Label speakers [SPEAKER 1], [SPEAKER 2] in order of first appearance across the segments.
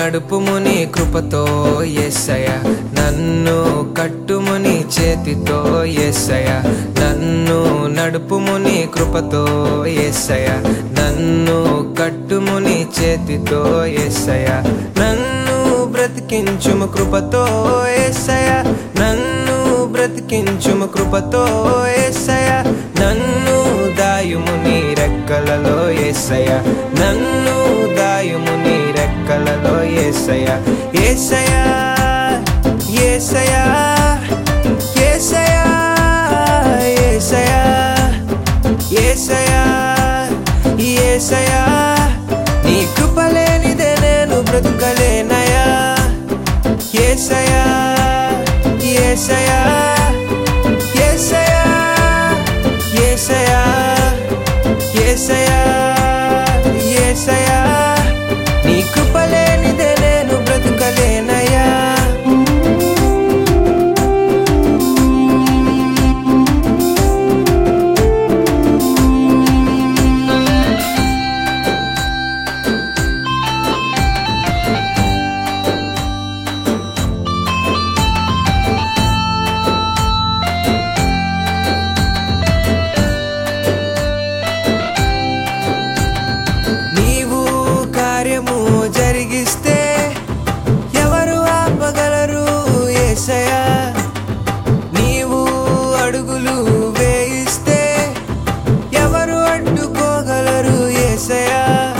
[SPEAKER 1] నడుపుము నీ కృపతో ఎస్సయ నన్ను కట్టుము నీ చేతితో ఎస్సయ నన్ను నడుపుము నీ కృపతో ఎస్సయ నన్ను కట్టుము నీ చేతితో ఎస్సయ నన్ను బ్రతికించుము కృపతో ఎస్సయ నన్ను బ్రతికించుము కృపతో ఎస్సయ నన్ను దాయుము నీ రెక్కలలో ఎస్సయ నన్ను దాయుము నీ రెక్కలలో ఏసయ ఏసయ ఏసయ ఏసయ ఏసయ ఏసయ ఏసయ నీ కృప లేనిదే నేను బ్రతుకలేనయా ఏసయ ఏసయ ఏసయ ఏసయ ఏసయ ఏసయ నీ కృప లేనిదే నేను బ్రతుకలేనయా నీవు కార్యము జరిగిస్తే ఎవరు ఆపగలరు ఏసయా నీవు అడుగులు వేయిస్తే ఎవరు అడ్డుకోగలరు ఏసయా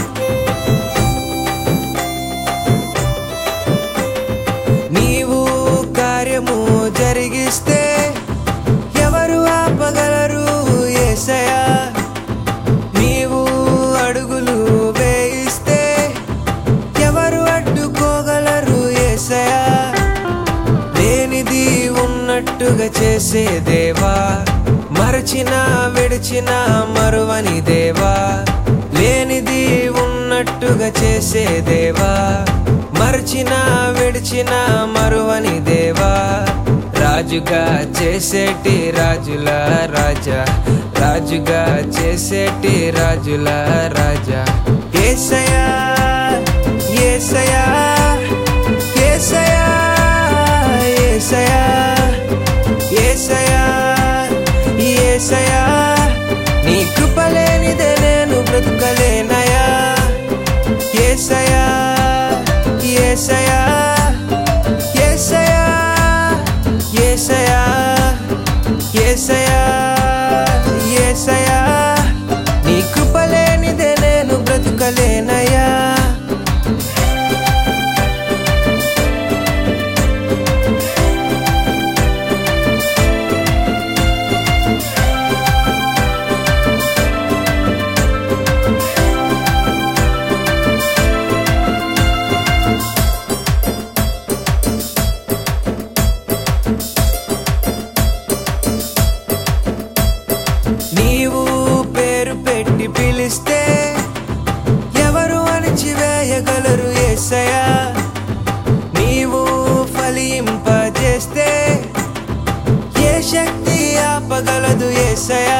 [SPEAKER 1] నీవు కార్యము జరిగిస్తే ఎవరు ఆపగలరు ఏసయా నీవు అడుగులు వేయిస్తే ఎవరు అడ్డుకోగలరు ఏసయా లేనిది ఉన్నట్టుగా చేసే దేవా మరచిన విడిచిన మరువని దేవా లేనిది ఉన్నట్టుగా చేసే దేవా మరచిన విడిచిన మరువని దేవా రాజుగా చేసేటి రాజుల రాజా రాజుగా చేసేటి రాజుల రాజా ఏసయా ఏసయా ఏసయా ఏసయా ఏసయా ఏసయా నీ కృప లేనిదే నేను బ్రతుకలేనయా ఏసయా ఏసయా ఏసయా ఏసయా ఏసయా ఏసయా నీ కృప లేనిదే నేను బ్రతుకలేనయా నీవు పేరు పెట్టి పిలిస్తే ఎవరు అణిచివేయగలరు ఏసయా నీవు ఫలింపజేస్తే ఏ శక్తి ఆపగలదు ఏసయా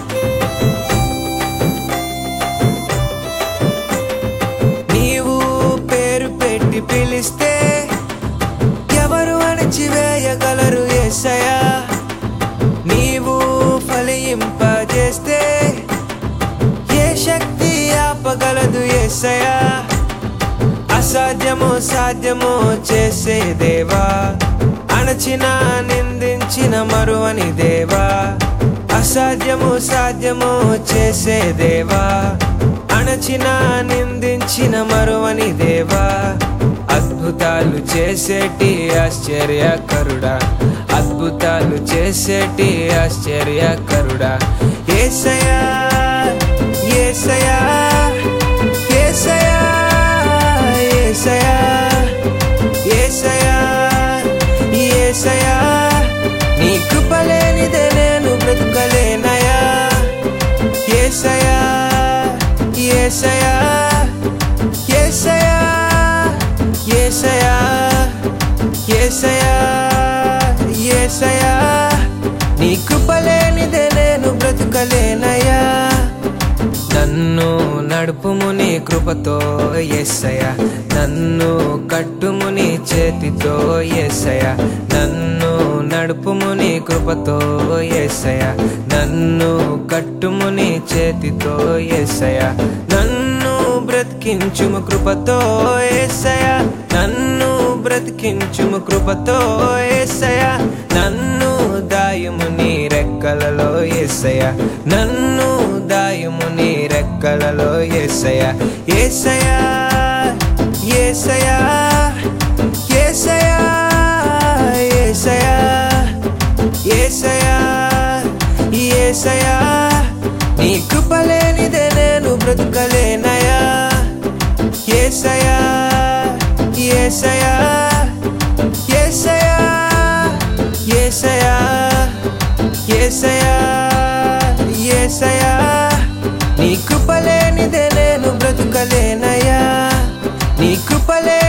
[SPEAKER 1] నీవు పేరు పెట్టి పిలిస్తే ఎవరు అణిచివేయగలరు ఏసయా నీవు ఫలింపజేస్తే ఏ శక్తి ఆపగలదు ఏసయా అసాధ్యము సాధ్యము చేసే దేవా అణచిన నిందించిన మరువని దేవా అసాధ్యము సాధ్యము చేసే దేవా అణచిన నిందించిన మరువని దేవా అద్భుతాలు చేసేటి ఆశ్చర్యకరుడా అద్భుతాలు చేసేటి ఆశ్చర్యకరుడా ఏసయా ఏసయా ఏసయా ఏసయా ఏసయా ఏసయా నీ కృప లేనిదే నేను బ్రతుకలేనయా ఏసయా ఏసయా ఏసయా ఏసయా ఏసయా ఏసయా నీ కృప లేనిదే నేను బ్రతుకలేనయా నన్ను నడుపుము నీ కృపతో ఎస్సయ నన్ను కట్టుము నీ చేతితో ఎస్సయ నన్ను నడుపుము నీ కృపతో ఎస్సయ నన్ను కట్టుము నీ చేతితో ఎస్సయ నన్ను బ్రతికించుము కృపతో ఎస్సయ నన్ను బ్రతికించుము కృపతో ఎస్సయ నన్ను దాయుము నీ రెక్కలలో ఎస్సయ నన్ను దాయుము నీ రెక్కలలో ఎస్సయ ఏసయ ఏసయ ఏసయ ఏసయ ఏసయ ఏసయ నీ కృపలేనిదే నేను బ్రతుకలేనయా ఏసయా ఏసయా ఏసయా ఏసయా ఏసయా ఏసయా నీ కృపలేనిదే నేను బ్రతుకలేనయా నీ కృపలే